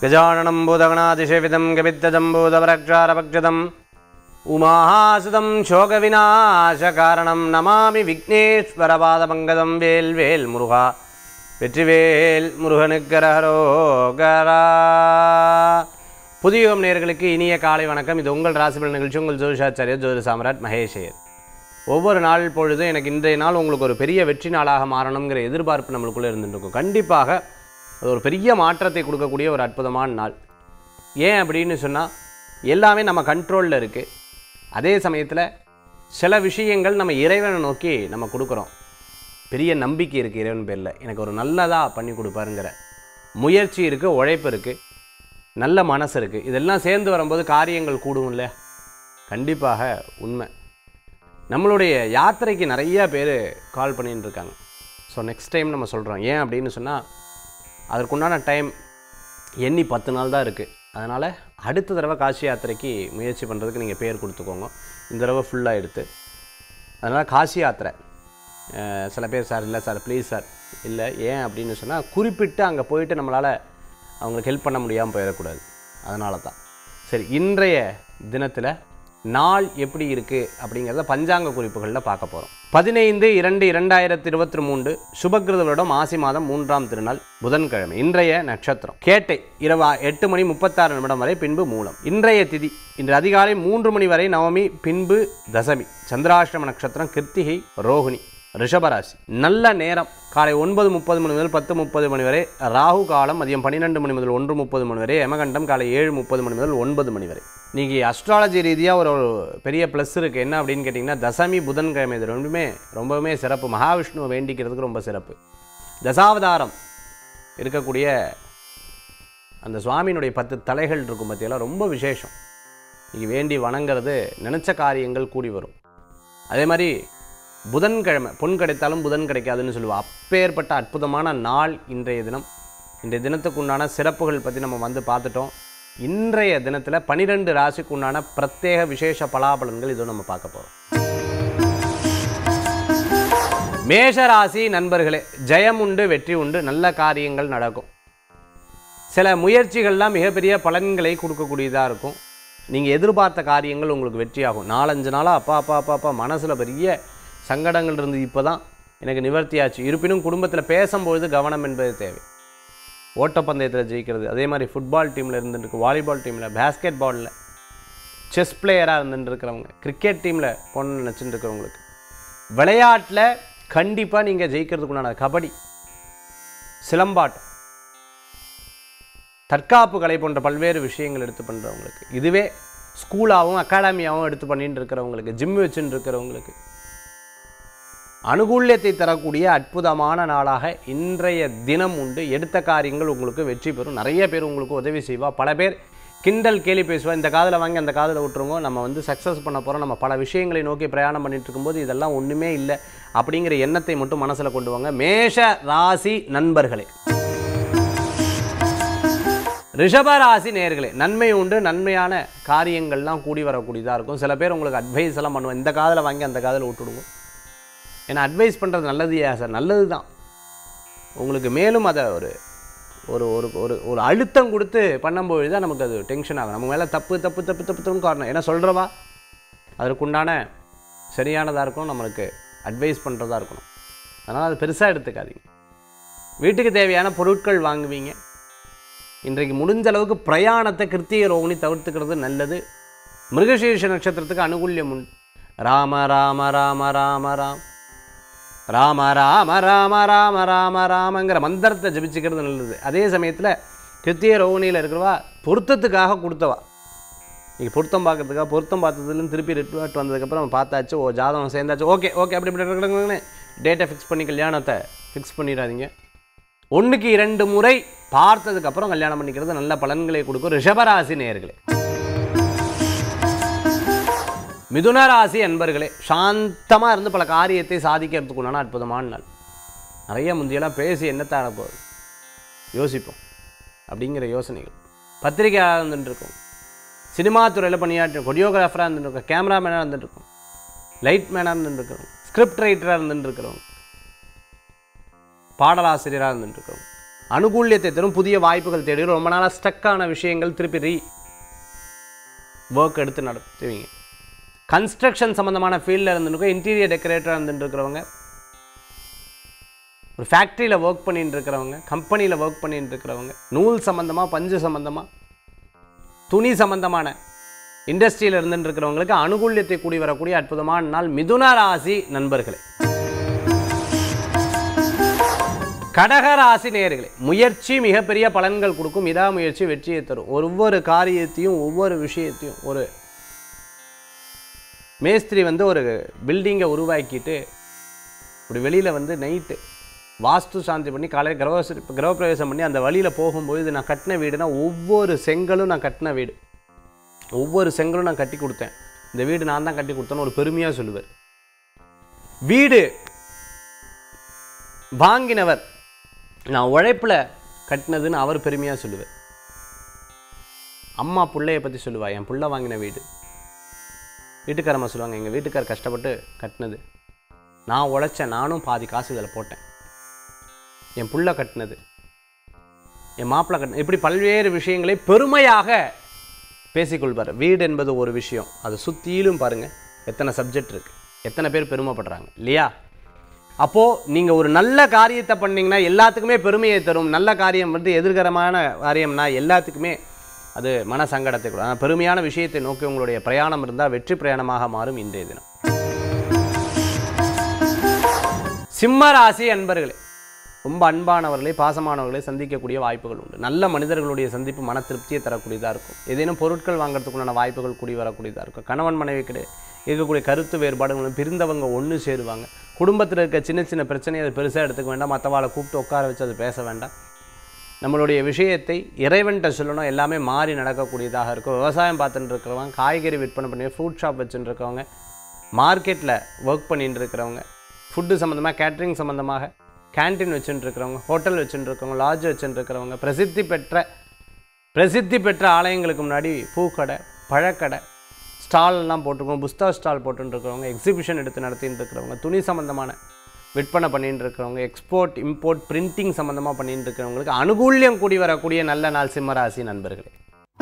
கஜானனம் பூதகணாதிசேவிதம் கவித்தஜம்பூதவரக்ஷாரபக்ஷதம் உமாசுதம் சோகவிநாசகாரணம் நமாமி விக்னேஸ்வரபாதபங்கதம் வேல் வேல் முருகா வெற்றிவேல் முருகனுக்கரகரோகரா புதியுகம் நேயர்களுக்கு இனிய காலை வணக்கம் இது உங்கள் ராசிபல் நிகழ்ச்சி உங்கள் ஜோதிஷாச்சாரிய ஜோதி சாம்ராட் மகேஷயர் ஒவ்வொரு நாள் பொழுதும் எனக்கு இன்றைய நாள் உங்களுக்கு ஒரு பெரிய வெற்றி நாளாக மாறணுங்கிற எதிர்பார்ப்பு நம்மளுக்குள்ளே இருந்துட்டு இருக்கும் கண்டிப்பாக அது ஒரு பெரிய மாற்றத்தை கொடுக்கக்கூடிய ஒரு அற்புதமான நாள் ஏன் அப்படின்னு சொன்னால் எல்லாமே நம்ம கண்ட்ரோலில் இருக்குது அதே சமயத்தில் சில விஷயங்கள் நம்ம இறைவனை நோக்கி நம்ம கொடுக்குறோம் பெரிய நம்பிக்கை இருக்குது இறைவன் பேரில் எனக்கு ஒரு நல்லதாக பண்ணி கொடுப்பாருங்கிற முயற்சி இருக்குது உழைப்பு இருக்குது நல்ல மனசு இருக்குது இதெல்லாம் சேர்ந்து வரும்போது காரியங்கள் கூடும் இல்லையா கண்டிப்பாக உண்மை நம்மளுடைய யாத்திரைக்கு நிறைய பேர் கால் பண்ணிட்டு இருக்காங்க ஸோ நெக்ஸ்ட் டைம் நம்ம சொல்கிறோம் ஏன் அப்படின்னு சொன்னால் அதற்குண்டான டைம் எண்ணி பத்து நாள் தான் இருக்குது அதனால் அடுத்த தடவை காசி யாத்திரைக்கு முயற்சி பண்ணுறதுக்கு நீங்கள் பேர் கொடுத்துக்கோங்க இந்த தடவை ஃபுல்லாக எடுத்து அதனால் காசி யாத்திரை அஹ், சில பேர் சார் இல்லை சார் ப்ளீஸ் சார் இல்லை ஏன் அப்படின்னு சொன்னால் குறிப்பிட்டு அங்கே போயிட்டு நம்மளால் அவங்களுக்கு ஹெல்ப் பண்ண முடியாமல் போயிடக்கூடாது அதனால தான் சரி இன்றைய தினத்தில் நாள் எப்படி இருக்குது அப்படிங்கிறத பஞ்சாங்க குறிப்புகளில் பார்க்க போகிறோம் பதினைந்து இரண்டு இரண்டாயிரத்தி இருபத்தி மூன்று சுபகிருத வருடம் ஆசி மாதம் மூன்றாம் திருநாள் புதன்கிழமை இன்றைய நட்சத்திரம் கேட்டை இரவு எட்டு மணி முப்பத்தாறு நிமிடம் வரை பின்பு மூலம் இன்றைய திதி இன்று அதிகாலை மூன்று மணி வரை நவமி பின்பு தசமி சந்திராஷ்டம நட்சத்திரம் கிருத்திகை ரோகிணி ரிஷபராசி நல்ல நேரம் காலை ஒன்பது முப்பது மணி முதல் பத்து முப்பது மணி வரை ராகு காலம் மதியம் பன்னிரெண்டு மணி முதல் ஒன்று முப்பது மணி வரை யமகண்டம் காலை ஏழு முப்பது மணி முதல் ஒன்பது மணி வரை நீங்கள் அஸ்ட்ராலஜி ரீதியாக ஒரு ஒரு பெரிய ப்ளஸ் இருக்குது என்ன அப்படின்னு கேட்டிங்கன்னா தசமி புதன்கிழமை இது ரெண்டுமே ரொம்பவுமே சிறப்பு மகாவிஷ்ணுவை வேண்டிக்கிறதுக்கு ரொம்ப சிறப்பு தசாவதாரம் இருக்கக்கூடிய அந்த சுவாமியினுடைய பத்து தலைகள் இருக்கும் பற்றியெல்லாம் ரொம்ப விசேஷம் நீங்கள் வேண்டி வணங்குறது நினச்ச காரியங்கள் கூடி வரும் அதே மாதிரி புதன்கிழமை பொன் கிடைத்தாலும் புதன் கிடைக்காதுன்னு சொல்லுவோம் அப்பேற்பட்ட அற்புதமான நாள் இன்றைய தினம் இன்றைய தினத்துக்கு உண்டான சிறப்புகள் பற்றி நம்ம வந்து பார்த்துட்டோம் இன்றைய தினத்தில் பனிரெண்டு ராசிக்கு உண்டான பிரத்யேக விசேஷ பலாபலன்கள் இதோ நம்ம பார்க்க போகிறோம் மேஷராசி நண்பர்களே ஜெயம் உண்டு வெற்றி உண்டு நல்ல காரியங்கள் நடக்கும் சில முயற்சிகள்லாம் மிகப்பெரிய பலன்களை கொடுக்கக்கூடியதாக இருக்கும் நீங்கள் எதிர்பார்த்த காரியங்கள் உங்களுக்கு வெற்றியாகும் நாலஞ்சு நாளாக அப்பா அப்பா அப்பா அப்பா மனசில் பெரிய சங்கடங்கள் இருந்து இப்போ தான் எனக்கு நிவர்த்தியாச்சு இருப்பினும் குடும்பத்தில் பேசும்பொழுது கவனம் என்பது தேவை ஓட்டப்பந்தயத்தில் ஜெயிக்கிறது அதே மாதிரி ஃபுட்பால் டீமில் இருந்துட்டு வாலிபால் டீமில் பேஸ்கெட் பாலில் செஸ் பிளேயராக இருந்துட்டு இருக்கிறவங்க கிரிக்கெட் டீமில் போன நினச்சிட்டு இருக்கிறவங்களுக்கு விளையாட்டில் கண்டிப்பாக நீங்கள் ஜெயிக்கிறதுக்கு உண்டான கபடி சிலம்பாட்டம் தற்காப்பு கலை போன்ற பல்வேறு விஷயங்கள் எடுத்து பண்ணுறவங்களுக்கு இதுவே ஸ்கூலாகவும் அகாடமியாகவும் எடுத்து பண்ணிட்டு இருக்கிறவங்களுக்கு ஜிம் வச்சுட்டு இருக்கிறவங்களுக்கு அனுகூல்யத்தை தரக்கூடிய அற்புதமான நாளாக இன்றைய தினம் உண்டு எடுத்த காரியங்கள் உங்களுக்கு வெற்றி பெறும் நிறைய பேர் உங்களுக்கு உதவி செய்வா பல பேர் கிண்டல் கேலி பேசுவா இந்த காதில் வாங்கி அந்த காதில் விட்டுருங்க நம்ம வந்து சக்ஸஸ் பண்ண போகிறோம் நம்ம பல விஷயங்களை நோக்கி பிரயாணம் பண்ணிட்டு இருக்கும்போது இதெல்லாம் ஒன்றுமே இல்லை அப்படிங்கிற எண்ணத்தை மட்டும் மனசில் கொண்டு வாங்க மேஷ ராசி நண்பர்களே ரிஷபராசி நேர்களே நன்மை உண்டு நன்மையான காரியங்கள்லாம் கூடி வரக்கூடியதாக இருக்கும் சில பேர் உங்களுக்கு அட்வைஸ் எல்லாம் பண்ணுவோம் இந்த காதில் வாங்கி அந்த காதில் விட்டுடுவோம் ஏன்னா அட்வைஸ் பண்ணுறது நல்லது ஏன் சார் நல்லது தான் உங்களுக்கு மேலும் அதை ஒரு ஒரு ஒரு ஒரு ஒரு அழுத்தம் கொடுத்து பண்ணும்பொழுது தான் நமக்கு அது டென்ஷன் ஆகும் நம்ம மேலே தப்பு தப்பு தப்பு தப்பு தப்புன்னு காரணம் ஏன்னா சொல்கிறவா அதற்குண்டான சரியானதாக இருக்கும் நம்மளுக்கு அட்வைஸ் பண்ணுறதா இருக்கணும் அதனால் அது பெருசாக எடுத்துக்காதீங்க வீட்டுக்கு தேவையான பொருட்கள் வாங்குவீங்க இன்றைக்கு முடிஞ்ச அளவுக்கு பிரயாணத்தை கிருத்திய ரோகிணி தவிர்த்துக்கிறது நல்லது மிருகசீர்ஷ நட்சத்திரத்துக்கு அனுகூல்யம் உண்டு ராம ராம ராம ராம ராம் ராம ராம ராம ராம ராம ராமங்கிற மந்திரத்தை ஜபிச்சுக்கிறது நல்லது அதே சமயத்தில் கிருத்திய ரோகிணியில் இருக்கிறவா பொருத்தத்துக்காக கொடுத்தவா நீங்கள் பொருத்தம் பார்க்கறதுக்காக பொருத்தம் பார்த்ததுலேருந்து திருப்பி ரிட்வர்ட் வந்ததுக்கப்புறம் நம்ம பார்த்தாச்சு ஓ ஜாதகம் சேர்ந்தாச்சு ஓகே ஓகே அப்படி இப்படி டேட்டை ஃபிக்ஸ் பண்ணி கல்யாணத்தை ஃபிக்ஸ் பண்ணிடாதீங்க ஒன்றுக்கு இரண்டு முறை பார்த்ததுக்கப்புறம் கல்யாணம் பண்ணிக்கிறது நல்ல பலன்களை கொடுக்கும் ரிஷபராசி நேயர்களே மிதுன ராசி அன்பர்களே சாந்தமாக இருந்து பல காரியத்தை சாதிக்கிறதுக்கு உண்டான அற்புதமான நாள் நிறைய முந்தியெல்லாம் பேசி என்னத்தான போகுது யோசிப்போம் அப்படிங்கிற யோசனைகள் பத்திரிகையாக இருந்துட்டு இருக்கோம் சினிமா துறையில் பணியாற்ற கொரியோகிராஃபராக இருந்துட்டு இருக்கோம் கேமராமேனாக இருந்துட்டு இருக்கோம் லைட் மேனாக இருந்துட்டு இருக்கிறோம் ஸ்கிரிப்ட் ரைட்டராக இருந்துட்டு இருக்கிறவங்க பாடலாசிரியராக இருந்துட்டு இருக்கிறவங்க அனுகூல்யத்தை தரும் புதிய வாய்ப்புகள் தேடி வரும். ரொம்ப நாளாக ஸ்டக்கான விஷயங்கள் திருப்பி ரீ ஒர்க் எடுத்து நடத்துவீங்க கன்ஸ்ட்ரக்ஷன் சம்மந்தமான ஃபீல்டில் இருந்துருக்கோம் இன்டீரியர் டெக்கரேட்டராக இருந்துட்டு இருக்கிறவங்க ஒரு ஃபேக்ட்ரியில் ஒர்க் பண்ணிட்டு இருக்கிறவங்க கம்பெனியில் ஒர்க் பண்ணிட்டு இருக்கிறவங்க நூல் சம்மந்தமாக பஞ்சு சம்மந்தமாக துணி சம்பந்தமான இண்டஸ்ட்ரியில் இருந்துட்டு இருக்கிறவங்களுக்கு அனுகூல்யத்தை கூடி வரக்கூடிய அற்புதமான நாள் மிதுன ராசி நண்பர்களே கடகராசி நேயர்களே முயற்சி மிகப்பெரிய பலன்கள் கொடுக்கும் விடாமுயற்சி வெற்றியை தரும் ஒவ்வொரு காரியத்தையும் ஒவ்வொரு விஷயத்தையும் ஒரு மேஸ்திரி வந்து ஒரு பில்டிங்கை உருவாக்கிட்டு இப்படி வெளியில் வந்து நைட்டு வாஸ்து சாந்தி பண்ணி காலையில் கிரக கிரகப்பிரவேசம் பண்ணி அந்த வழியில் போகும்போது நான் கட்டின வீடுனா ஒவ்வொரு செங்கலும் நான் கட்டின வீடு ஒவ்வொரு செங்கலும் நான் கட்டி கொடுத்தேன் இந்த வீடு நான் தான் கட்டி கொடுத்தேன்னு ஒரு பெருமையாக சொல்லுவார் வீடு வாங்கினவர் நான் உழைப்பில் கட்டினதுன்னு அவர் பெருமையாக சொல்லுவார் அம்மா பிள்ளைய பற்றி சொல்லுவா என் புள்ள வாங்கின வீடு வீட்டுக்காரம்மா சொல்லுவாங்க எங்கள் வீட்டுக்கார் கஷ்டப்பட்டு கட்டினது நான் உழைச்சேன் நானும் பாதி காசு இதில் போட்டேன் என் புள்ள கட்டினது என் மாப்பிள்ளை கட்டின இப்படி பல்வேறு விஷயங்களை பெருமையாக பேசிக்கொள்வார் வீடு என்பது ஒரு விஷயம் அதை சுற்றிலும் பாருங்கள் எத்தனை சப்ஜெக்ட் இருக்குது எத்தனை பேர் பெருமைப்படுறாங்க இல்லையா அப்போது நீங்கள் ஒரு நல்ல காரியத்தை பண்ணீங்கன்னா எல்லாத்துக்குமே பெருமையை தரும் நல்ல காரியம் வந்து எதிர்கரமான காரியம்னா எல்லாத்துக்குமே அது மன சங்கடத்தை கொடுக்கும் ஆனால் பெருமையான விஷயத்தை நோக்கி உங்களுடைய பிரயாணம் இருந்தால் வெற்றி பிரயாணமாக மாறும் இன்றைய தினம் சிம்ம ராசி அன்பர்களே ரொம்ப அன்பானவர்களை பாசமானவர்களை சந்திக்கக்கூடிய வாய்ப்புகள் உண்டு நல்ல மனிதர்களுடைய சந்திப்பு மன திருப்தியை தரக்கூடியதாக இருக்கும் ஏதேனும் பொருட்கள் வாங்குறதுக்குண்டான வாய்ப்புகள் கூடி வரக்கூடியதாக இருக்கும் கணவன் மனைவி கிடை இருக்கக்கூடிய கருத்து வேறுபாடுகளும் பிரிந்தவங்க ஒன்று சேருவாங்க குடும்பத்தில் இருக்க சின்ன சின்ன பிரச்சனையை அதை பெருசாக எடுத்துக்க வேண்டாம் மற்றவாளை கூப்பிட்டு உட்கார வச்சு அது பேச வேண்டாம் நம்மளுடைய விஷயத்தை இறைவன்கிட்ட சொல்லணும் எல்லாமே மாறி நடக்கக்கூடியதாக இருக்கும் விவசாயம் பார்த்துட்டு இருக்கிறவங்க காய்கறி விற்பனை பண்ணி ஃப்ரூட் ஷாப் வச்சுட்டு இருக்கவங்க மார்க்கெட்டில் ஒர்க் பண்ணிட்டு இருக்கிறவங்க ஃபுட்டு சம்மந்தமாக கேட்ரிங் சம்மந்தமாக கேண்டீன் வச்சுட்டு இருக்கிறவங்க ஹோட்டல் வச்சுட்டு இருக்கிறவங்க லாட்ஜ் வச்சுட்டு இருக்கிறவங்க பிரசித்தி பெற்ற பிரசித்தி பெற்ற ஆலயங்களுக்கு முன்னாடி பூக்கடை பழக்கடை ஸ்டால்லாம் போட்டிருக்கோம் புஸ்தக ஸ்டால் போட்டுட்டு இருக்கிறவங்க எக்ஸிபிஷன் எடுத்து நடத்திட்டு இருக்கிறவங்க துணி சம்மந்தமான விற்பனை பண்ணிட்டு இருக்கிறவங்க எக்ஸ்போர்ட் இம்போர்ட் பிரிண்டிங் சம்மந்தமாக பண்ணிட்டு இருக்கிறவங்களுக்கு அனுகூல்யம் கூடி வரக்கூடிய நல்ல நாள் சிம்மராசி நண்பர்களே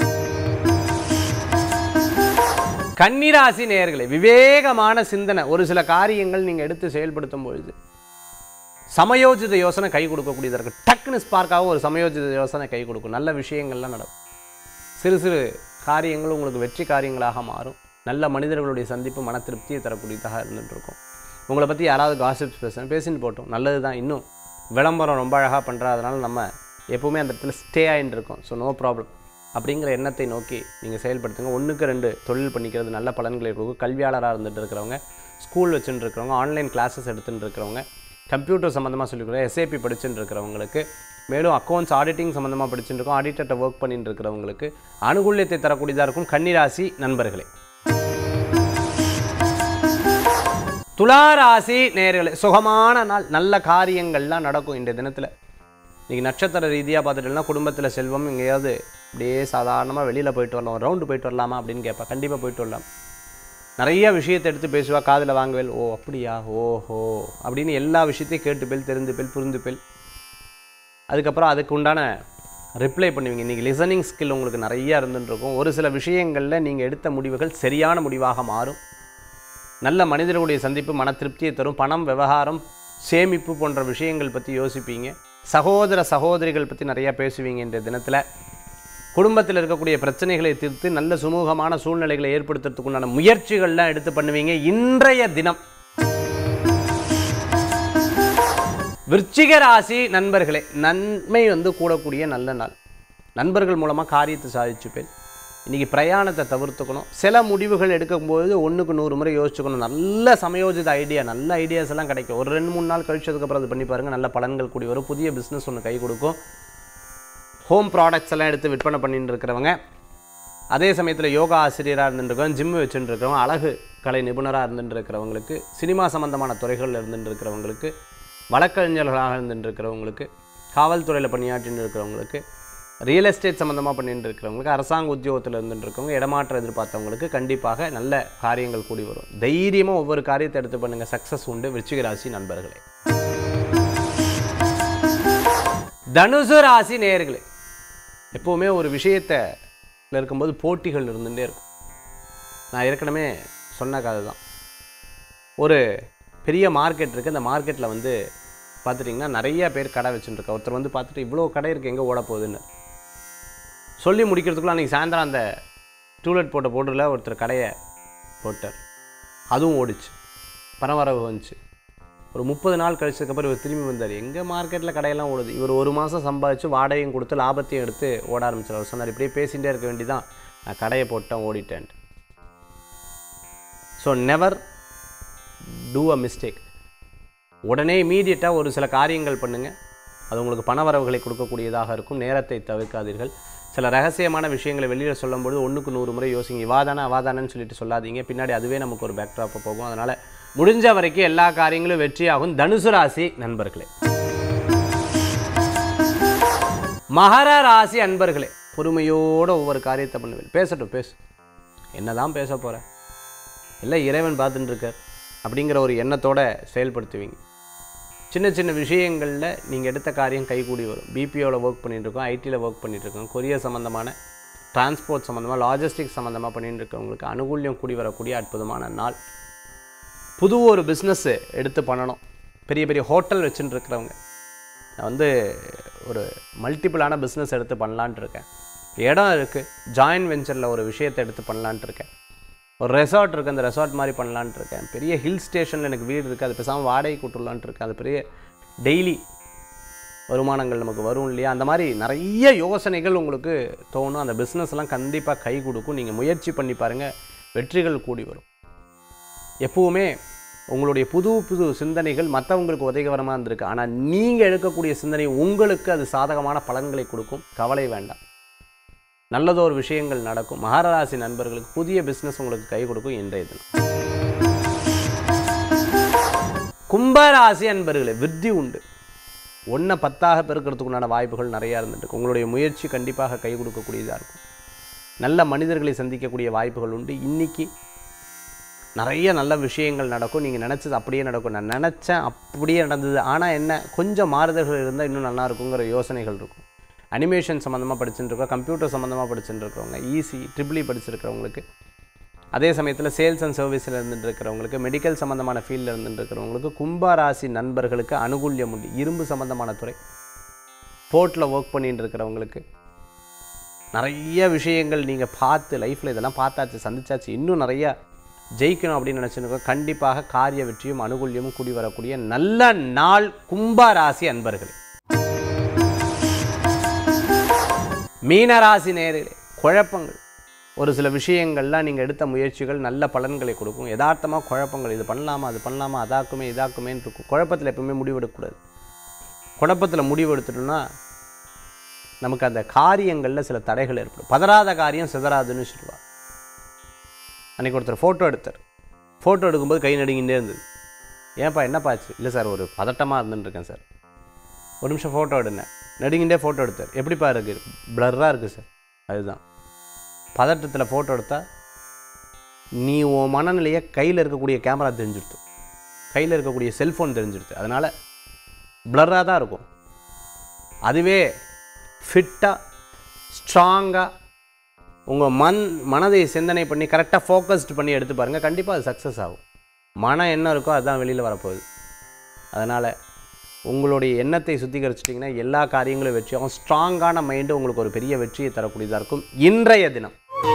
கன்னிராசி நேயர்களே விவேகமான சிந்தனை ஒரு சில காரியங்கள் நீங்கள் எடுத்து செயல்படுத்தும் பொழுது சமயோஜித யோசனை கை கொடுக்கக்கூடியதாக இருக்கும் டக்குன்னு ஸ்பார்க்காக ஒரு சமயோஜித யோசனை கை கொடுக்கும் நல்ல விஷயங்கள்லாம் நடக்கும் சிறு சிறு காரியங்கள் உங்களுக்கு வெற்றி காரியங்களாக மாறும் நல்ல மனிதர்களுடைய சந்திப்பு மன திருப்தியை தரக்கூடியதாக இருந்துட்டு இருக்கும் உங்களை பற்றி யாராவது காசிப்ஸ் பேசுகிறேன் பேசிட்டு போட்டோம் நல்லது தான் இன்னும் விளம்பரம் ரொம்ப அழகாக பண்ணுறா அதனால் நம்ம எப்போவுமே அந்த இடத்துல ஸ்டே ஆகிட்டு இருக்கோம் ஸோ நோ ப்ராப்ளம் அப்படிங்கிற எண்ணத்தை நோக்கி நீங்கள் செயல்படுத்துங்க ஒன்றுக்கு ரெண்டு தொழில் பண்ணிக்கிறது நல்ல பலன்களை கொடுக்கும் கல்வியாளராக இருந்துட்டு இருக்கிறவங்க ஸ்கூல் வச்சுட்டு இருக்கிறவங்க ஆன்லைன் கிளாஸஸ் எடுத்துட்டு இருக்கிறவங்க கம்ப்யூட்டர் சம்மந்தமாக சொல்லிக்கிறோம் எஸ்ஏபி படிச்சுட்டு இருக்கிறவங்களுக்கு மேலும் அக்கௌண்ட்ஸ் ஆடிட்டிங் சம்மந்தமாக படிச்சுட்டு இருக்கோம் ஆடிட்டர்கிட்ட ஒர்க் பண்ணிட்டு இருக்கிறவங்களுக்கு அனுகூல்யத்தை தரக்கூடியதாக இருக்கும் கன்னிராசி நண்பர்களே துளாராசி நேர்களே சுகமான நாள் நல்ல காரியங்கள்லாம் நடக்கும் இந்த தினத்தில் இன்றைக்கி நட்சத்திர ரீதியாக பார்த்துட்டோம்னா குடும்பத்தில் செல்வம் எங்கேயாவது அப்படியே சாதாரணமாக வெளியில் போயிட்டு வரலாம் ரவுண்டு போயிட்டு வரலாமா அப்படின்னு கேட்பா கண்டிப்பாக போயிட்டு வரலாம் நிறைய விஷயத்தை எடுத்து பேசுவா காதில் வாங்குவேல் ஓ அப்படியா ஓஹோ அப்படின்னு எல்லா விஷயத்தையும் கேட்டுப்பேல் தெரிந்துப்பேல் புரிந்துப்பேல் அதுக்கப்புறம் அதுக்கு உண்டான ரிப்ளை பண்ணுவீங்க இன்றைக்கி லிசனிங் ஸ்கில் உங்களுக்கு நிறைய இருந்துட்டு இருக்கும் ஒரு சில விஷயங்களில் நீங்கள் எடுத்த முடிவுகள் சரியான முடிவாக மாறும் நல்ல மனிதர்களுடைய சந்திப்பு மன திருப்தியை தரும் பணம் விவகாரம் சேமிப்பு போன்ற விஷயங்கள் பற்றி யோசிப்பீங்க சகோதர சகோதரிகள் பற்றி நிறையா பேசுவீங்க இந்த தினத்தில் குடும்பத்தில் இருக்கக்கூடிய பிரச்சனைகளை தீர்த்து நல்ல சுமூகமான சூழ்நிலைகளை ஏற்படுத்துறதுக்கு உண்டான முயற்சிகள்லாம் எடுத்து பண்ணுவீங்க இன்றைய தினம் விருச்சிக ராசி நண்பர்களே நன்மை வந்து கூடக்கூடிய நல்ல நாள் நண்பர்கள் மூலமாக காரியத்தை சாதிச்சுப்பேன் இன்றைக்கி பிரயாணத்தை தவிர்த்துக்கணும் சில முடிவுகள் எடுக்கும்போது ஒன்றுக்கு நூறு முறை யோசிச்சுக்கணும் நல்ல சமயோஜித ஐடியா நல்ல ஐடியாஸ் எல்லாம் கிடைக்கும் ஒரு ரெண்டு மூணு நாள் கழிச்சதுக்கப்புறம் அது பண்ணி பாருங்கள் நல்ல பலன்கள் கூடி வரும் புதிய பிஸ்னஸ் ஒன்று கை கொடுக்கும் ஹோம் ப்ராடக்ட்ஸ் எல்லாம் எடுத்து விற்பனை பண்ணிட்டு இருக்கிறவங்க அதே சமயத்தில் யோகா ஆசிரியராக இருந்துருக்கவங்க ஜிம் வச்சுட்டு இருக்கிறவங்க அழகு கலை நிபுணராக இருந்துட்டு இருக்கிறவங்களுக்கு சினிமா சம்பந்தமான துறைகளில் இருந்துட்டு இருக்கிறவங்களுக்கு வழக்கறிஞர்களாக இருந்துட்டு இருக்கிறவங்களுக்கு காவல்துறையில் பணியாற்றின்னு இருக்கிறவங்களுக்கு ரியல் எஸ்டேட் சம்மந்தமாக பண்ணிட்டு இருக்கிறவங்களுக்கு அரசாங்க உத்தியோகத்தில் இருந்துட்டு இருக்கவங்க இடமாற்றம் எதிர்பார்த்தவங்களுக்கு கண்டிப்பாக நல்ல காரியங்கள் கூடி வரும் தைரியமாக ஒவ்வொரு காரியத்தை எடுத்து பண்ணுங்கள் சக்ஸஸ் உண்டு விருச்சிக ராசி நண்பர்களே தனுசு ராசி நேயர்களே எப்போவுமே ஒரு விஷயத்தில் இருக்கும்போது போட்டிகள் இருந்துகிட்டே இருக்கும் நான் ஏற்கனவே சொன்ன கதை தான் ஒரு பெரிய மார்க்கெட் இருக்குது அந்த மார்க்கெட்டில் வந்து பார்த்துட்டிங்கன்னா நிறைய பேர் கடை வச்சுட்டுருக்கா ஒருத்தர் வந்து பார்த்துட்டு இவ்வளோ கடை இருக்குது எங்கே ஓட போகுதுன்னு சொல்லி முடிக்கிறதுக்குள்ள அன்றைக்கி சாயந்தரம் அந்த டூலெட் போட்ட போர்டரில் ஒருத்தர் கடையை போட்டார் அதுவும் ஓடிச்சு பணவரவு வந்துச்சு ஒரு முப்பது நாள் கழிச்சதுக்கப்புறம் இவர் திரும்பி வந்தார் எங்கள் மார்க்கெட்டில் கடையெல்லாம் ஓடுது இவர் ஒரு மாதம் சம்பாதிச்சு வாடகையும் கொடுத்து லாபத்தையும் எடுத்து ஓட ஆரம்பிச்சார் அவர் சொன்னார் இப்படியே பேசிகிட்டே இருக்க வேண்டிதான் நான் கடையை போட்டேன் ஓடிட்டேன்ட்டு so never do a mistake உடனே இமீடியட்டாக ஒரு சில காரியங்கள் பண்ணுங்கள் அது உங்களுக்கு பணவரவுகளை கொடுக்கக்கூடியதாக இருக்கும் நேரத்தை தவிர்க்காதீர்கள் சில ரகசியமான விஷயங்களை வெளியில் சொல்லும்போது ஒன்றுக்கு நூறு முறை யோசிங்க வாதானே அவாதானன்னு சொல்லிட்டு சொல்லாதீங்க பின்னாடி அதுவே நமக்கு ஒரு பேக்ட்ராப்பாக போகும் அதனால் முடிஞ்ச வரைக்கும் எல்லா காரியங்களும் வெற்றியாகும் தனுசு ராசி நண்பர்களே மகர ராசி அன்பர்களே பொறுமையோட ஒவ்வொரு காரியத்தை பண்ணுவேன் பேசட்டும் பேசு என்னதான் பேச போற இல்லை இறைவன் பார்த்துட்டு இருக்கார் அப்படிங்கிற ஒரு எண்ணத்தோட செயல்படுத்துவீங்க சின்ன சின்ன விஷயங்களில் நீங்கள் எடுத்த காரியம் கைகூடி வரும் பிபிஓவில் ஒர்க் பண்ணிட்டு இருக்கோம் ஐடியில் ஒர்க் பண்ணிட்டு இருக்கோம் கொரியர் சம்மந்தமான டிரான்ஸ்போர்ட் சம்மந்தமாக லாஜிஸ்டிக்ஸ் சம்மந்தமாக பண்ணிட்டு இருக்கவங்களுக்கு அனுகூல்யம் கூடி வரக்கூடிய அற்புதமான நாள் புது ஒரு பிஸ்னஸ்ஸு எடுத்து பண்ணணும் பெரிய பெரிய ஹோட்டல் வச்சுட்டு இருக்கிறவங்க நான் வந்து ஒரு மல்டிபிளான பிஸ்னஸ் எடுத்து பண்ணலான்ட்டு இருக்கேன் இடம் இருக்குது ஜாயின்ட் வெஞ்சரில் ஒரு விஷயத்தை எடுத்து பண்ணலான்ட்டு இருக்கேன் ஒரு ரெசார்ட் இருக்குது அந்த ரெசார்ட் மாதிரி பண்ணலான்ட்டு இருக்கேன் பெரிய ஹில் ஸ்டேஷனில் எனக்கு வீடு இருக்குது அது பேசாமல் வாடகை கூட்டுலான்ட்டு இருக்கேன் அது பெரிய டெய்லி வருமானங்கள் நமக்கு வரும் இல்லையா அந்த மாதிரி நிறைய யோசனைகள் உங்களுக்கு தோணும் அந்த பிஸ்னஸ்லாம் கண்டிப்பாக கை கொடுக்கும் நீங்கள் முயற்சி பண்ணி பாருங்கள் வெற்றிகள் கூடி வரும் எப்பவுமே உங்களுடைய புது புது சிந்தனைகள் மற்றவங்களுக்கு உதவிகரமாக இருந்திருக்கு ஆனால் நீங்கள் எடுக்கக்கூடிய சிந்தனை உங்களுக்கு அது சாதகமான பலன்களை கொடுக்கும் கவலை வேண்டாம் நல்லதொரு விஷயங்கள் நடக்கும் மகராசி நண்பர்களுக்கு புதிய பிஸ்னஸ் உங்களுக்கு கை கொடுக்கும் இன்றைய தினம் கும்பராசி அன்பர்களே விருத்தி உண்டு ஒன்றை பத்தாக பெருக்கிறதுக்கு உண்டான வாய்ப்புகள் நிறையா இருந்துட்டு உங்களுடைய முயற்சி கண்டிப்பாக கை கொடுக்கக்கூடியதாக இருக்கும் நல்ல மனிதர்களை சந்திக்கக்கூடிய வாய்ப்புகள் உண்டு இன்னைக்கு நிறைய நல்ல விஷயங்கள் நடக்கும் நீங்கள் நினச்சது அப்படியே நடக்கும் நான் நினச்சேன் அப்படியே நடந்தது ஆனால் என்ன கொஞ்சம் மாறுதல்கள் இருந்தால் இன்னும் நல்லா இருக்குங்கிற யோசனைகள் இருக்கும் அனிமேஷன் சம்மந்தமாக படிச்சுட்டு இருக்கோம் கம்ப்யூட்டர் சம்மந்தமாக படிச்சுட்டு இருக்கிறவங்க ஈஸி ட்ரிபிளி படிச்சிருக்கிறவங்களுக்கு அதே சமயத்தில் சேல்ஸ் அண்ட் சர்வீஸில் இருந்துட்டு இருக்கிறவங்களுக்கு மெடிக்கல் சம்மந்தமான ஃபீல்டில் இருந்துட்டு இருக்கிறவங்களுக்கு கும்பராசி நண்பர்களுக்கு அனுகூல்யம் உண்டு இரும்பு சம்மந்தமான துறை போர்ட்டில் ஒர்க் பண்ணிட்டு இருக்கிறவங்களுக்கு நிறைய விஷயங்கள் நீங்கள் பார்த்து லைஃப்பில் இதெல்லாம் பார்த்தாச்சு சந்திச்சாச்சு இன்னும் நிறைய ஜெயிக்கணும் அப்படின்னு நினச்சிருக்கோம் கண்டிப்பாக காரிய வெற்றியும் அனுகூல்யமும் கூடி வரக்கூடிய நல்ல நாள் கும்பராசி அன்பர்களே மீனராசி நேர்களே குழப்பங்கள் ஒரு சில விஷயங்கள்லாம் நீங்கள் எடுத்த முயற்சிகள் நல்ல பலன்களை கொடுக்கும் யதார்த்தமாக குழப்பங்கள் இது பண்ணலாமா அது பண்ணலாமா அதாக்குமே இதாக்குமேன்னு இருக்கும் குழப்பத்தில் எப்பவுமே முடிவெடுக்கக்கூடாது குழப்பத்தில் முடிவு எடுத்துட்டோம்னா நமக்கு அந்த காரியங்களில் சில தடைகள் ஏற்படும் பதறாத காரியம் சிதறாதுன்னு சொல்லுவாள் அன்றைக்கி ஒருத்தர் ஃபோட்டோ எடுத்தார் ஃபோட்டோ எடுக்கும்போது கை நடுங்கிட்டே இருந்தது ஏன்ப்பா என்னப்பா ஆச்சு இல்லை சார் ஒரு பதட்டமாக இருந்துட்டுருக்கேன் சார் ஒரு நிமிஷம் ஃபோட்டோ எடுனேன் நடுங்கிட்டே ஃபோட்டோ எடுத்தார் எப்படிப்பா இருக்குது ப்ளர்ராக இருக்குது சார் அதுதான் பதட்டத்தில் ஃபோட்டோ எடுத்தால் நீ உன் மனநிலையை கையில் இருக்கக்கூடிய கேமரா தெரிஞ்சிடுத்து கையில் இருக்கக்கூடிய செல்ஃபோன் தெரிஞ்சிடுது அதனால் ப்ளர்ராக தான் இருக்கும் அதுவே ஃபிட்டாக ஸ்ட்ராங்காக உங்கள் மண் மனதை சிந்தனை பண்ணி கரெக்டாக ஃபோக்கஸ்டு பண்ணி எடுத்து பாருங்கள் கண்டிப்பாக அது சக்ஸஸ் ஆகும் மனம் என்ன இருக்கோ அதுதான் வெளியில் வரப்போகுது அதனால் உங்களுடைய எண்ணத்தை சுத்திகரிச்சிட்டிங்கன்னா எல்லா காரியங்களும் வெற்றியாகும் ஸ்ட்ராங்கான மைண்டு உங்களுக்கு ஒரு பெரிய வெற்றியை தரக்கூடியதாக இருக்கும் இன்றைய தினம்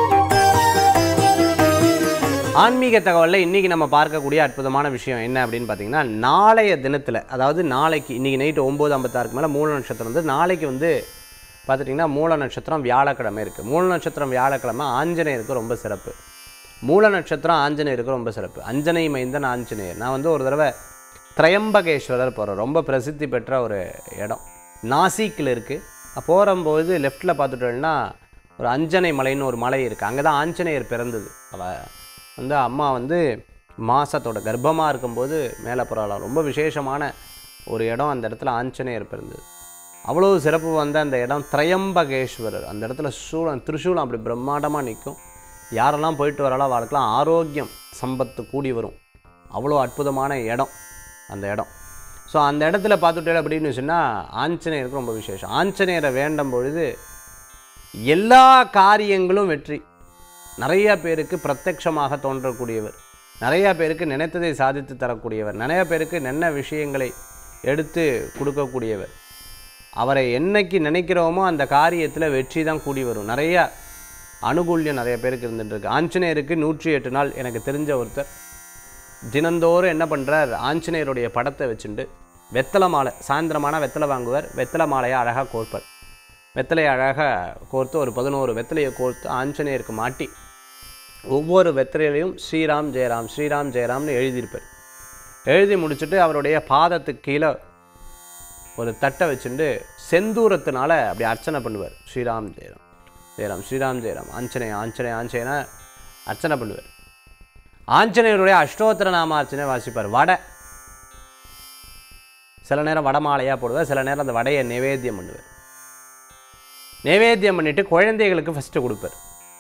ஆன்மீக தகவலில் இன்றைக்கி நம்ம பார்க்கக்கூடிய அற்புதமான விஷயம் என்ன அப்படின்னு பார்த்தீங்கன்னா நாளைய தினத்தில் அதாவது நாளைக்கு இன்றைக்கி நைட்டு ஒம்பது ஐம்பத்தாறுக்கு மேலே மூல நட்சத்திரம் வந்து நாளைக்கு வந்து பார்த்துட்டிங்கன்னா மூல நட்சத்திரம் வியாழக்கிழமை இருக்குது மூல நட்சத்திரம் வியாழக்கிழமை ஆஞ்சநேயருக்கு ரொம்ப சிறப்பு மூல நட்சத்திரம் ஆஞ்சநேயருக்கு ரொம்ப சிறப்பு அஞ்சனை மைந்தன் ஆஞ்சநேயர் நான் வந்து ஒரு தடவை திரையம்பகேஸ்வரர் போகிறோம் ரொம்ப பிரசித்தி பெற்ற ஒரு இடம் நாசிக்கில் இருக்குது போகும்போது லெஃப்ட்டில் பார்த்துட்டோம்னா ஒரு அஞ்சனை மலைன்னு ஒரு மலை இருக்குது அங்கே தான் ஆஞ்சநேயர் பிறந்தது அவள் வந்து அம்மா வந்து மாசத்தோட கர்ப்பமாக இருக்கும்போது மேலே போகிறாளாம் ரொம்ப விசேஷமான ஒரு இடம் அந்த இடத்துல ஆஞ்சநேயர் பிறந்தது அவ்வளோ சிறப்பு வந்த அந்த இடம் திரையம்பகேஸ்வரர் அந்த இடத்துல சூழம் திருசூலம் அப்படி பிரம்மாண்டமாக நிற்கும் யாரெல்லாம் போயிட்டு வராலோ அவளுக்கெல்லாம் ஆரோக்கியம் சம்பத்து கூடி வரும் அவ்வளோ அற்புதமான இடம் அந்த இடம் ஸோ அந்த இடத்துல பார்த்துட்டே அப்படின்னு சொன்னால் ஆஞ்சநேயருக்கு ரொம்ப விசேஷம் ஆஞ்சநேயரை வேண்டும் பொழுது எல்லா காரியங்களும் வெற்றி நிறைய பேருக்கு பிரத்யட்சமாக தோன்றக்கூடியவர் நிறைய பேருக்கு நினைத்ததை சாதித்து தரக்கூடியவர் நிறைய பேருக்கு நல்ல விஷயங்களை எடுத்து கொடுக்கக்கூடியவர் அவரை என்னைக்கு நினைக்கிறோமோ அந்த காரியத்தில் வெற்றி தான் கூடி வரும் நிறைய அனுகூல்யம் நிறைய பேருக்கு இருந்துட்டு இருக்கு ஆஞ்சநேயருக்கு நூற்றி எட்டு நாள் எனக்கு தெரிஞ்ச ஒருத்தர் தினந்தோறும் என்ன பண்ணுறார் ஆஞ்சநேயருடைய படத்தை வச்சுட்டு வெத்தலை மாலை சாயந்தரமான வெத்தலை வாங்குவார் வெத்தலை மாலையை அழகாக கோர்ப்பார் வெத்தலையை அழகாக கோர்த்து ஒரு பதினோரு வெத்தலையை கோர்த்து ஆஞ்சநேயருக்கு மாட்டி ஒவ்வொரு வெத்தலையிலையும் ஸ்ரீராம் ஜெயராம் ஸ்ரீராம் ஜெயராம்னு எழுதியிருப்பார் எழுதி முடிச்சுட்டு அவருடைய பாதத்துக்கு கீழே ஒரு தட்டை வச்சுட்டு செந்தூரத்தினால அப்படி அர்ச்சனை பண்ணுவார் ஸ்ரீராம் ஜெயராம் ஜெயராம் ஸ்ரீராம் ஜெயராம் ஆஞ்சநேய ஆஞ்சநேய ஆஞ்சநேயனா அர்ச்சனை பண்ணுவார் ஆஞ்சநேயருடைய அஷ்டோத்திர நாம அர்ச்சனை வாசிப்பார் வடை சில நேரம் வடை மாலையாக போடுவார் சில நேரம் அந்த வடையை நிவேத்தியம் பண்ணுவார் நிவேத்தியம் பண்ணிட்டு குழந்தைகளுக்கு ஃபஸ்ட்டு கொடுப்பார்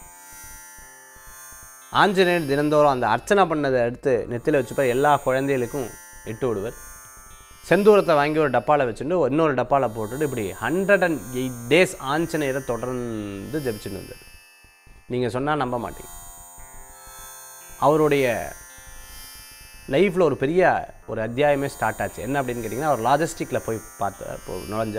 ஆஞ்சநேயர் தினந்தோறும் அந்த அர்ச்சனை பண்ணதை எடுத்து நெத்தியில் வச்சுப்பார் எல்லா குழந்தைகளுக்கும் இட்டு விடுவார் செந்தூரத்தை வாங்கி ஒரு டப்பாவில் வச்சுட்டு இன்னொரு டப்பாவில் போட்டுட்டு இப்படி ஹண்ட்ரட் அண்ட் எயிட் டேஸ் ஆஞ்சநேயரை தொடர்ந்து ஜெபிச்சுட்டு வந்தார் நீங்கள் சொன்னால் நம்ப மாட்டீங்க அவருடைய லைஃப்பில் ஒரு பெரிய ஒரு அத்தியாயமே ஸ்டார்ட் ஆச்சு என்ன அப்படின்னு கேட்டிங்கன்னா அவர் லாஜிஸ்டிக்கில் போய் பார்த்த இப்போ நுழைஞ்ச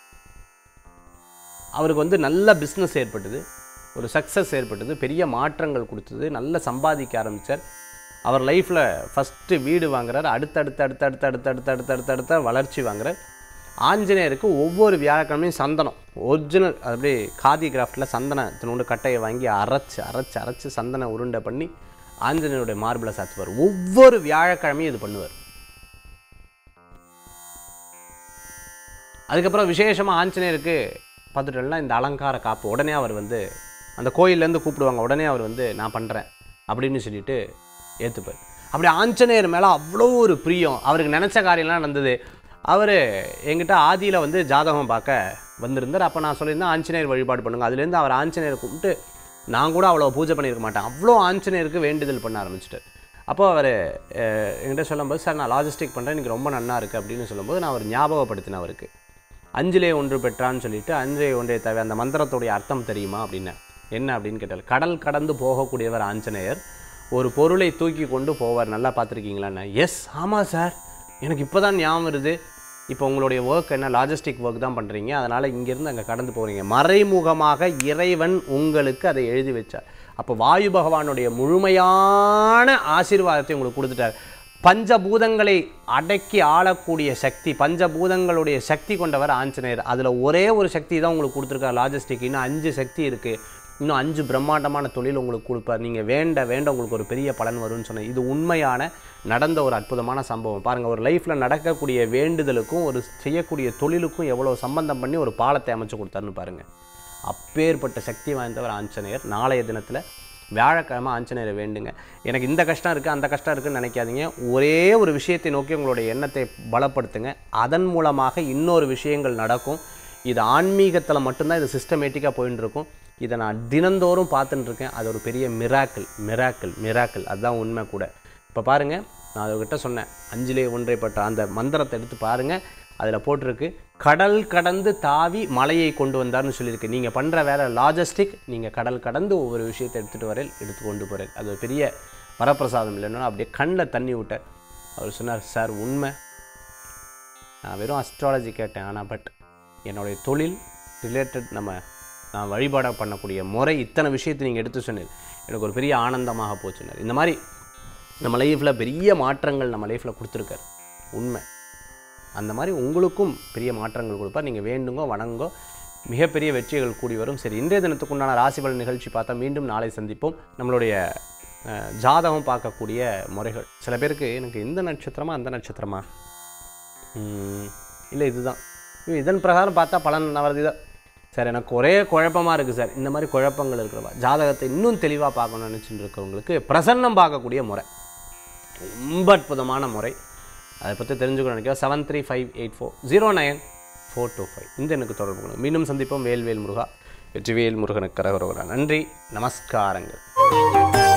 அவருக்கு வந்து நல்ல பிஸ்னஸ் ஏற்பட்டது ஒரு சக்ஸஸ் ஏற்பட்டது பெரிய மாற்றங்கள் கொடுத்தது நல்ல சம்பாதிக்க ஆரம்பித்தார் அவர் லைஃப்பில் ஃபஸ்ட்டு வீடு வாங்குறார் அடுத்தடுத்து அடுத்தடுத்து அடுத்தடுத்து அடுத்தடுத்து அடுத்த வளர்ச்சி வாங்குறார் ஆஞ்சநேயருக்கு ஒவ்வொரு வியாழக்கிழமையும் சந்தனம் ஒரிஜினல் அப்படியே காதி கிராஃப்டில் சந்தனத்தினோட கட்டையை வாங்கி அரைச்சு அரைச்சு அரைச்சு சந்தன உருண்டை பண்ணி ஆஞ்சநேயருடைய மார்பிளை சாத்துவார் ஒவ்வொரு வியாழக்கிழமையும் இது பண்ணுவார் அதுக்கப்புறம் விசேஷமாக ஆஞ்சநேயருக்கு பார்த்துட்டோம்னா இந்த அலங்கார காப்பு உடனே அவர் வந்து அந்த கோயிலேருந்து கூப்பிடுவாங்க உடனே அவர் வந்து நான் பண்ணுறேன் அப்படின்னு சொல்லிட்டு ஏற்றுப்பார் அப்படி ஆஞ்சநேயர் மேலே அவ்வளோ ஒரு பிரியம் அவருக்கு நினச்ச காரியம்லாம் நடந்தது அவர் எங்கிட்ட ஆதியில் வந்து ஜாதகம் பார்க்க வந்திருந்தார் அப்போ நான் சொல்லியிருந்தேன் ஆஞ்சநேயர் வழிபாடு பண்ணுங்க அதுலேருந்து அவர் ஆஞ்சநேயரை கும்பிட்டு நான் கூட அவ்வளோ பூஜை பண்ணியிருக்க மாட்டேன் அவ்வளோ ஆஞ்சநேயருக்கு வேண்டுதல் பண்ண ஆரம்பிச்சிட்டார் அப்போ அவர் என்கிட்ட சொல்லும்போது சார் நான் லாஜிஸ்டிக் பண்ணுறேன் எனக்கு ரொம்ப நன்னா இருக்குது அப்படின்னு சொல்லும்போது நான் அவர் ஞாபகப்படுத்தினேன் அவருக்கு அஞ்சிலே ஒன்று பெற்றான்னு சொல்லிட்டு அஞ்சே ஒன்றே தவிர அந்த மந்திரத்துடைய அர்த்தம் தெரியுமா அப்படின்னு என்ன அப்படின்னு கேட்டார் கடல் கடந்து போகக்கூடியவர் ஆஞ்சநேயர் ஒரு பொருளை தூக்கி கொண்டு போவார் நல்லா பார்த்துருக்கீங்களான்னு எஸ் ஆமாம் சார் எனக்கு இப்போ தான் ஞாபகம் வருது இப்போ உங்களுடைய ஒர்க் என்ன லாஜிஸ்டிக் ஒர்க் தான் பண்ணுறீங்க அதனால் இங்கேருந்து அங்கே கடந்து போகிறீங்க மறைமுகமாக இறைவன் உங்களுக்கு அதை எழுதி வச்சார் அப்போ வாயு பகவானுடைய முழுமையான ஆசீர்வாதத்தை உங்களுக்கு கொடுத்துட்டார் பஞ்சபூதங்களை அடக்கி ஆளக்கூடிய சக்தி பஞ்சபூதங்களுடைய சக்தி கொண்டவர் ஆஞ்சநேயர் அதில் ஒரே ஒரு சக்தி தான் உங்களுக்கு கொடுத்துருக்கார் லாஜிஸ்டிக் இன்னும் அஞ்சு சக்தி இருக்குது இன்னும் அஞ்சு பிரம்மாண்டமான தொழில் உங்களுக்கு கொடுப்பார் நீங்கள் வேண்ட வேண்ட உங்களுக்கு ஒரு பெரிய பலன் வரும்னு சொன்னேன் இது உண்மையான நடந்த ஒரு அற்புதமான சம்பவம் பாருங்கள் ஒரு லைஃப்பில் நடக்கக்கூடிய வேண்டுதலுக்கும் ஒரு செய்யக்கூடிய தொழிலுக்கும் எவ்வளோ சம்பந்தம் பண்ணி ஒரு பாலத்தை அமைச்சு கொடுத்தாருன்னு பாருங்கள் அப்பேற்பட்ட சக்தி வாய்ந்தவர் ஆஞ்சநேயர் நாளைய தினத்தில் வியாழக்கிழமை ஆஞ்சநேயரை வேண்டுங்க எனக்கு இந்த கஷ்டம் இருக்குது அந்த கஷ்டம் இருக்குன்னு நினைக்காதீங்க ஒரே ஒரு விஷயத்தை நோக்கி உங்களுடைய எண்ணத்தை பலப்படுத்துங்க அதன் மூலமாக இன்னொரு விஷயங்கள் நடக்கும் இது ஆன்மீகத்தில் மட்டும்தான் இது சிஸ்டமேட்டிக்காக போயின்னு இருக்கும் இதை நான் தினந்தோறும் பார்த்துட்டு இருக்கேன் அது ஒரு பெரிய மிராக்கிள் மிராக்கிள் மிராக்கிள் அதுதான் உண்மை கூட இப்போ பாருங்கள் நான் அவர்கிட்ட சொன்னேன் அஞ்சிலே ஒன்றைப்பட்ட அந்த மந்திரத்தை எடுத்து பாருங்கள் அதில் போட்டிருக்கு கடல் கடந்து தாவி மலையை கொண்டு வந்தார்னு சொல்லியிருக்கு நீங்கள் பண்ணுற வேற லாஜிஸ்டிக் நீங்கள் கடல் கடந்து ஒவ்வொரு விஷயத்தை எடுத்துகிட்டு வரேன் எடுத்து கொண்டு போகிறேன் அது ஒரு பெரிய வரப்பிரசாதம் இல்லைன்னா அப்படியே கண்ணில் தண்ணி விட்டார் அவர் சொன்னார் சார் உண்மை நான் வெறும் அஸ்ட்ராலஜி கேட்டேன் ஆனால் பட் என்னுடைய தொழில் ரிலேட்டட் நம்ம நான் வழிபாடாக பண்ணக்கூடிய முறை இத்தனை விஷயத்தை நீங்கள் எடுத்து சொன்னது எனக்கு ஒரு பெரிய ஆனந்தமாக போச்சுனார் இந்த மாதிரி நம்ம லைஃப்பில் பெரிய மாற்றங்கள் நம்ம லைஃப்பில் கொடுத்துருக்காரு உண்மை அந்த மாதிரி உங்களுக்கும் பெரிய மாற்றங்கள் கொடுப்பார் நீங்கள் வேண்டுங்கோ வணங்கோ மிகப்பெரிய வெற்றிகள் கூடி வரும் சரி இன்றைய தினத்துக்குண்டான ராசிபலன் நிகழ்ச்சி பார்த்தா மீண்டும் நாளை சந்திப்போம் நம்மளுடைய அஹ், ஜாதகம் பார்க்கக்கூடிய முறைகள் சில பேருக்கு எனக்கு இந்த நட்சத்திரமா அந்த நட்சத்திரமா இல்லை இதுதான் ஐயோ, இதன் பிரகாரம் பார்த்தா பலன் நவரது இதான் சார் எனக்கு ஒரே குழப்பமாக இருக்குது சார் இந்த மாதிரி குழப்பங்கள் இருக்கிறவா ஜாதகத்தை இன்னும் தெளிவாக பார்க்கணும்னு நினச்சிட்டு இருக்கிறவங்களுக்கு பிரசன்னம் பார்க்கக்கூடிய முறை ரொம்ப அற்புதமான முறை அதை பற்றி தெரிஞ்சுக்கணும் நினைக்கிறேன் seven three five eight four zero nine four two five இந்த எனக்கு தொடர்பு கொள்ளுங்க. மீண்டும் சந்திப்போம் வேல்வேல் முருகா வெற்றிவேல் முருகனுக்கு கரகரோகரா நன்றி நமஸ்காரங்கள்